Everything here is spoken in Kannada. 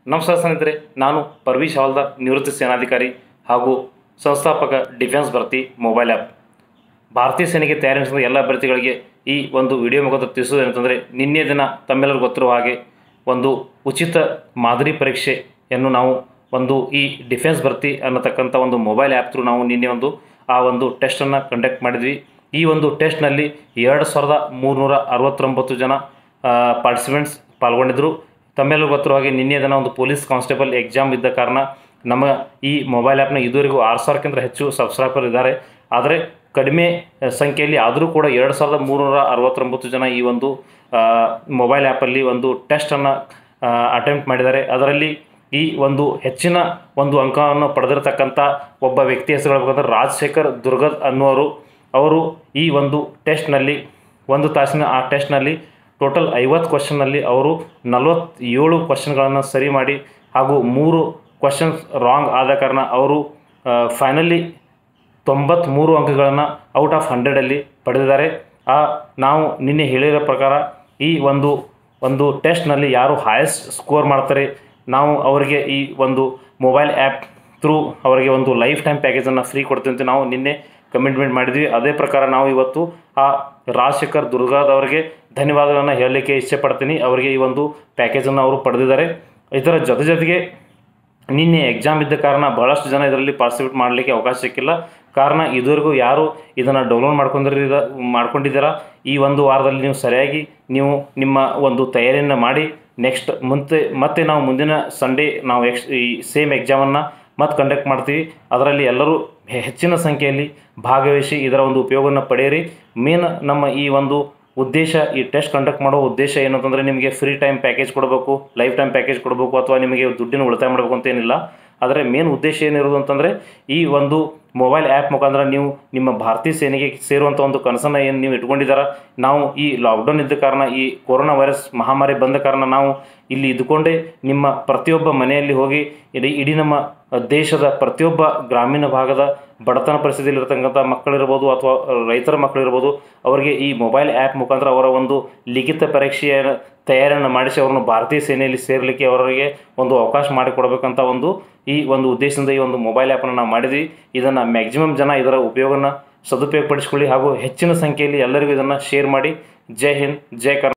ನಮಸ್ಕಾರ ಸ್ನೇಹಿತರೆ ನಾನು ಪರ್ವೀಶ್ ಹವಾಲ್ದಾರ್ ನಿವೃತ್ತ ಸೇನಾಧಿಕಾರಿ ಹಾಗೂ ಸಂಸ್ಥಾಪಕ ಡಿಫೆನ್ಸ್ ಭರ್ತಿ ಮೊಬೈಲ್ ಆ್ಯಪ್ ಭಾರತೀಯ ಸೇನೆಗೆ ತಯಾರಿಸಿದ ಎಲ್ಲ ಅಭ್ಯರ್ಥಿಗಳಿಗೆ ಈ ಒಂದು ವಿಡಿಯೋ ಮುಖಾಂತರ ತಿಳಿಸೋದೇನಂತಂದರೆ ನಿನ್ನೆ ದಿನ ತಮ್ಮೆಲ್ಲರಿಗೂ ಗೊತ್ತಿರುವ ಹಾಗೆ ಒಂದು ಉಚಿತ ಮಾದರಿ ಪರೀಕ್ಷೆಯನ್ನು ನಾವು ಒಂದು ಈ ಡಿಫೆನ್ಸ್ ಭರ್ತಿ ಅನ್ನತಕ್ಕಂಥ ಒಂದು ಮೊಬೈಲ್ ಆ್ಯಪ್ ಥ್ರೂ ನಾವು ನಿನ್ನೆ ಒಂದು ಆ ಒಂದು ಟೆಸ್ಟನ್ನು ಕಂಡಕ್ಟ್ ಮಾಡಿದ್ವಿ ಈ ಒಂದು ಟೆಸ್ಟ್ನಲ್ಲಿ ಎರಡು ಸಾವಿರದ ಮೂರುನೂರ ಅರವತ್ತೊಂಬತ್ತು ಜನ ಪಾರ್ಟಿಸಿಪೆಂಟ್ಸ್ ಪಾಲ್ಗೊಂಡಿದ್ದರು ತಮ್ಮೆಲ್ಲರಿಗೂ ಗೊತ್ತಿರುವ ಹಾಗೆ ನಿನ್ನೆ ದಿನ ಒಂದು ಪೊಲೀಸ್ ಕಾನ್ಸ್ಟೇಬಲ್ ಎಕ್ಸಾಮ್ ಇದ್ದ ಕಾರಣ ನಮ್ಮ ಈ ಮೊಬೈಲ್ ಆ್ಯಪ್ನ ಇದುವರೆಗೂ ಆರು ಸಾವಿರಕ್ಕಿಂತ ಹೆಚ್ಚು ಸಬ್ಸ್ಕ್ರೈಬರ್ ಇದ್ದಾರೆ ಆದರೆ ಕಡಿಮೆ ಸಂಖ್ಯೆಯಲ್ಲಿ ಆದರೂ ಕೂಡ ಎರಡು ಸಾವಿರದ ಮೂರುನೂರ ಅರವತ್ತೊಂಬತ್ತು ಜನ ಈ ಒಂದು ಮೊಬೈಲ್ ಆ್ಯಪಲ್ಲಿ ಒಂದು ಟೆಸ್ಟನ್ನು ಅಟೆಂಪ್ಟ್ ಮಾಡಿದ್ದಾರೆ ಅದರಲ್ಲಿ ಈ ಒಂದು ಹೆಚ್ಚಿನ ಒಂದು ಅಂಕವನ್ನು ಪಡೆದಿರತಕ್ಕಂಥ ಒಬ್ಬ ವ್ಯಕ್ತಿ ಹೆಸರು ಹೇಳ್ಬೇಕಂದ್ರೆ ರಾಜಶೇಖರ್ ದುರ್ಗದ್ ಅನ್ನುವರು ಅವರು ಈ ಒಂದು ಟೆಸ್ಟ್ನಲ್ಲಿ ಒಂದು ತಾಸಿನ ಆ ಟೆಸ್ಟ್ನಲ್ಲಿ ಟೋಟಲ್ ಐವತ್ತು ಕ್ವಶನ್ನಲ್ಲಿ ಅವರು ನಲವತ್ತೇಳು ಕ್ವಶನ್ಗಳನ್ನು ಸರಿ ಮಾಡಿ ಹಾಗೂ ಮೂರು ಕ್ವಶನ್ಸ್ ರಾಂಗ್ ಆದ ಕಾರಣ ಅವರು ಫೈನಲಿ ತೊಂಬತ್ತ್ಮೂರು ಅಂಕಗಳನ್ನು ಔಟ್ ಆಫ್ ಹಂಡ್ರೆಡಲ್ಲಿ ಪಡೆದಿದ್ದಾರೆ ಆ ನಾವು ನಿನ್ನೆ ಹೇಳಿರೋ ಪ್ರಕಾರ ಈ ಒಂದು ಒಂದು ಟೆಸ್ಟ್ನಲ್ಲಿ ಯಾರು ಹೈಯೆಸ್ಟ್ ಸ್ಕೋರ್ ಮಾಡ್ತಾರೆ ನಾವು ಅವರಿಗೆ ಈ ಒಂದು ಮೊಬೈಲ್ ಆ್ಯಪ್ ಥ್ರೂ ಅವರಿಗೆ ಒಂದು ಲೈಫ್ ಟೈಮ್ ಪ್ಯಾಕೇಜನ್ನು ಫ್ರೀ ಕೊಡ್ತೀವಿ ಅಂತ ನಾವು ನಿನ್ನೆ ಕಮಿಟ್ಮೆಂಟ್ ಮಾಡಿದ್ವಿ ಅದೇ ಪ್ರಕಾರ ನಾವು ಇವತ್ತು ಆ ರಾಜಶೇಖರ್ ದುರ್ಗಾದವರಿಗೆ ಧನ್ಯವಾದಗಳನ್ನು ಹೇಳಲಿಕ್ಕೆ ಇಷ್ಟಪಡ್ತೀನಿ ಅವರಿಗೆ ಈ ಒಂದು ಪ್ಯಾಕೇಜನ್ನು ಅವರು ಪಡೆದಿದ್ದಾರೆ ಇದರ ಜೊತೆ ಜೊತೆಗೆ ನಿನ್ನೆ ಎಕ್ಸಾಮ್ ಇದ್ದ ಕಾರಣ ಬಹಳಷ್ಟು ಜನ ಇದರಲ್ಲಿ ಪಾರ್ಟಿಸಿಪೇಟ್ ಮಾಡಲಿಕ್ಕೆ ಅವಕಾಶ ಸಿಕ್ಕಿಲ್ಲ ಕಾರಣ ಇದುವರೆಗೂ ಯಾರು ಇದನ್ನು ಡೌನ್ಲೋಡ್ ಮಾಡ್ಕೊಂಡಿರ ಮಾಡ್ಕೊಂಡಿದ್ದೀರಾ ಈ ಒಂದು ವಾರದಲ್ಲಿ ನೀವು ಸರಿಯಾಗಿ ನೀವು ನಿಮ್ಮ ಒಂದು ತಯಾರಿಯನ್ನು ಮಾಡಿ ನೆಕ್ಸ್ಟ್ ಮುಂದೆ ಮತ್ತೆ ನಾವು ಮುಂದಿನ ಸಂಡೇ ನಾವು ಎಕ್ಸ್ ಈ ಸೇಮ್ ಎಕ್ಸಾಮನ್ನು ಮತ್ತೆ ಕಂಡಕ್ಟ್ ಮಾಡ್ತೀವಿ ಅದರಲ್ಲಿ ಎಲ್ಲರೂ ಹೆ- ಹೆಚ್ಚಿನ ಸಂಖ್ಯೆಯಲ್ಲಿ ಭಾಗವಹಿಸಿ ಇದರ ಒಂದು ಉಪಯೋಗವನ್ನು ಪಡೆಯಿರಿ ಮೇನ್ ನಮ್ಮ ಈ ಒಂದು ಉದ್ದೇಶ ಈ ಟೆಸ್ಟ್ ಕಂಡಕ್ಟ್ ಮಾಡೋ ಉದ್ದೇಶ ಏನಂತಂದರೆ ನಿಮಗೆ ಫ್ರೀ ಟೈಮ್ ಪ್ಯಾಕೇಜ್ ಕೊಡಬೇಕು ಲೈಫ್ ಟೈಮ್ ಪ್ಯಾಕೇಜ್ ಕೊಡಬೇಕು ಅಥವಾ ನಿಮಗೆ ದುಡ್ಡಿನ ಉಳಿತಾಯ ಮಾಡಬೇಕು ಅಂತ ಏನಿಲ್ಲ ಆದರೆ ಮೇನ್ ಉದ್ದೇಶ ಏನಿರೋದು ಅಂತಂದರೆ ಈ ಒಂದು ಮೊಬೈಲ್ ಆ್ಯಪ್ ಮುಖಾಂತರ ನೀವು ನಿಮ್ಮ ಭಾರತೀಯ ಸೇನೆಗೆ ಸೇರುವಂಥ ಒಂದು ಕನಸನ್ನು ಏನು ನೀವು ಇಟ್ಕೊಂಡಿದ್ದಾರ ನಾವು ಈ ಲಾಕ್ಡೌನ್ ಇದ್ದ ಕಾರಣ ಈ ಕೊರೋನಾ ವೈರಸ್ ಮಹಾಮಾರಿ ಬಂದ ಕಾರಣ ನಾವು ಇಲ್ಲಿ ಇದ್ದುಕೊಂಡೇ ನಿಮ್ಮ ಪ್ರತಿಯೊಬ್ಬ ಮನೆಯಲ್ಲಿ ಹೋಗಿ ಇಡೀ ಇಡೀ ನಮ್ಮ ದೇಶದ ಪ್ರತಿಯೊಬ್ಬ ಗ್ರಾಮೀಣ ಭಾಗದ ಬಡತನ ಪರಿಸ್ಥಿತಿಯಲ್ಲಿರ್ತಕ್ಕಂಥ ಮಕ್ಕಳಿರ್ಬೋದು ಅಥವಾ ರೈತರ ಮಕ್ಕಳಿರ್ಬೋದು ಅವರಿಗೆ ಈ ಮೊಬೈಲ್ ಆ್ಯಪ್ ಮುಖಾಂತರ ಅವರ ಒಂದು ಲಿಖಿತ ಪರೀಕ್ಷೆಯ ತಯಾರಿಯನ್ನು ಮಾಡಿಸಿ ಅವರನ್ನು ಭಾರತೀಯ ಸೇನೆಯಲ್ಲಿ ಸೇರಲಿಕ್ಕೆ ಅವರಿಗೆ ಒಂದು ಅವಕಾಶ ಮಾಡಿಕೊಡ್ಬೇಕಂತ ಒಂದು ಈ ಒಂದು ಉದ್ದೇಶದಿಂದ ಈ ಒಂದು ಮೊಬೈಲ್ ಆ್ಯಪನ್ನು ನಾವು ಮಾಡಿದ್ವಿ ಇದನ್ನು ಮ್ಯಾಕ್ಸಿಮಮ್ ಜನ ಇದರ ಉಪಯೋಗನ ಸದುಪಯೋಗಪಡಿಸ್ಕೊಳ್ಳಿ ಹಾಗೂ ಹೆಚ್ಚಿನ ಸಂಖ್ಯೆಯಲ್ಲಿ ಎಲ್ಲರಿಗೂ ಇದನ್ನು ಶೇರ್ ಮಾಡಿ ಜೈ ಹಿಂದ್ ಜೈ ಕರ್ನಾಟಕ